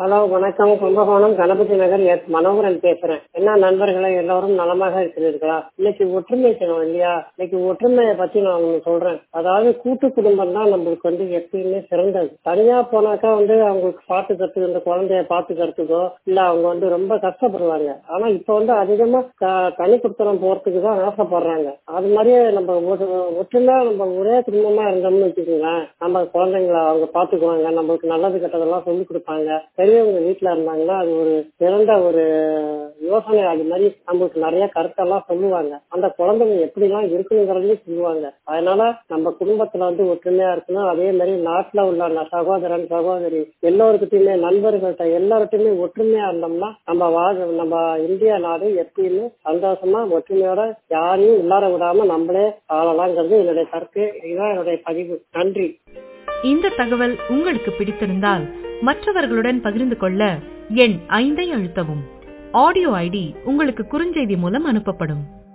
hello வணக்கம் Kumbakonam Ganapathi Nagar S Manoharan பேசுறேன் என்ன நண்பர்களே எல்லாரும் நலமாக இருக்கிறீர்களா இன்னைக்கு ஒற்றுமை தினம் இல்லையா இன்னைக்கு ஒற்றுமையை பத்தி நான் உங்களுக்கு சொல்றேன் அதாவது கூட்டு குடும்பம் தான் நம்மளுக்கு வந்து எப்பயுமே சிறந்தது தனியா போனாக்கா வந்து அவங்களுக்கு பாத்துக்கிறதுக்கு இந்த குழந்தைய பாத்துக்கிறதுக்கோ இல்ல அவங்க வந்து ரொம்ப கஷ்டப்படுவாங்க ஆனா இப்ப வந்து அதிகமா க- தனி குடுத்தனம் போறதுக்கு தான் ஆசைப்படுறாங்க அது மாதிரியே நம்ம ஒரு- ஒற்றுமையா நம்ம ஒரே குடும்பமா இருந்தோம்னு வச்சுக்கோங்களேன் நம்ம குழந்தைங்களை அவங்க பாத்துக்குவாங்க நம்மளுக்கு நல்லது கெட்டதெல்லாம் சொல்லி கொடுப்பாங்க பெரியவங்க வீட்டுல இருந்தாங்கன்னா அது ஒரு சிறந்த ஒரு யோசனை அது மாதிரி நம்மளுக்கு நிறைய கருத்தெல்லாம் சொல்லுவாங்க அந்த குழந்தைங்க எப்படி எல்லாம் இருக்கணுங்கிறதையும் சொல்லுவாங்க அதனால நம்ம குடும்பத்துல வந்து ஒற்றுமையா இருக்கணும் அதே மாதிரி நாட்டுல உள்ள ந- சகோதரன் சகோதரி எல்லோருக்கிட்டையுமே நண்பர்கள்ட்ட எல்லார்கிட்டயுமே ஒற்றுமையா இருந்தோம்னா நம்ம வாழ் நம்ம இந்தியா நாடு எப்பயுமே சந்தோஷமா ஒற்றுமையோட யாரையும் உள்ளார விடாம நம்மளே வாழலாங்கிறது என்னுடைய கருத்து இதுதான் என்னுடைய பதிவு நன்றி இந்த தகவல் உங்களுக்கு பிடித்திருந்தால் மற்றவர்களுடன் பகிர்ந்து கொள்ள எண் ஐந்தை அழுத்தவும் ஆடியோ ஐடி உங்களுக்கு குறுஞ்செய்தி மூலம் அனுப்பப்படும்